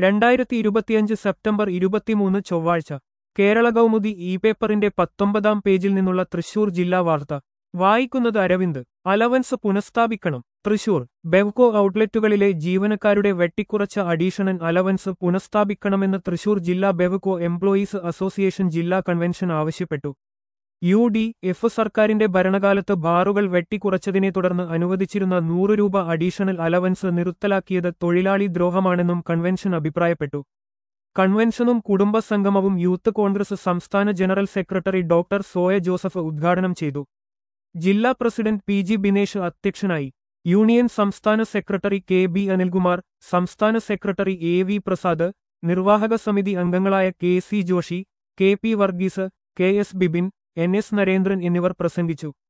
രണ്ടായിരത്തി ഇരുപത്തിയഞ്ച് സെപ്റ്റംബർ ഇരുപത്തിമൂന്ന് ചൊവ്വാഴ്ച കേരള കൗമുദി ഇ പേപ്പറിന്റെ പത്തൊമ്പതാം പേജിൽ നിന്നുള്ള തൃശൂർ ജില്ലാ വാർത്ത വായിക്കുന്നത് അരവിന്ദ് അലവൻസ് പുനഃസ്ഥാപിക്കണം തൃശൂർ ബെവ്കോ ഔട്ട്ലെറ്റുകളിലെ ജീവനക്കാരുടെ വെട്ടിക്കുറച്ച അഡീഷണൽ അലവൻസ് പുനഃസ്ഥാപിക്കണമെന്ന് തൃശൂർ ജില്ലാ ബെവ്കോ എംപ്ലോയീസ് അസോസിയേഷൻ ജില്ലാ കൺവെൻഷൻ ആവശ്യപ്പെട്ടു യു ഡി എഫ് സർക്കാരിന്റെ ഭരണകാലത്ത് ബാറുകൾ വെട്ടിക്കുറച്ചതിനെ തുടർന്ന് അനുവദിച്ചിരുന്ന നൂറ് രൂപ അഡീഷണൽ അലവൻസ് നിർത്തലാക്കിയത് തൊഴിലാളി ദ്രോഹമാണെന്നും കൺവെൻഷൻ അഭിപ്രായപ്പെട്ടു കൺവെൻഷനും കുടുംബസംഗമവും യൂത്ത് കോൺഗ്രസ് സംസ്ഥാന general secretary doctor Soya Joseph ഉദ്ഘാടനം ചെയ്തു ജില്ലാ പ്രസിഡന്റ് പി ജി ബിനേഷ് അധ്യക്ഷനായി യൂണിയൻ സംസ്ഥാന സെക്രട്ടറി കെ ബി അനിൽകുമാർ സംസ്ഥാന സെക്രട്ടറി എ വി പ്രസാദ് നിർവാഹക സമിതി അംഗങ്ങളായ K C Joshi K P Varghese K S Bibin N S Narendran എന്നിവർ പ്രസംഗിച്ചു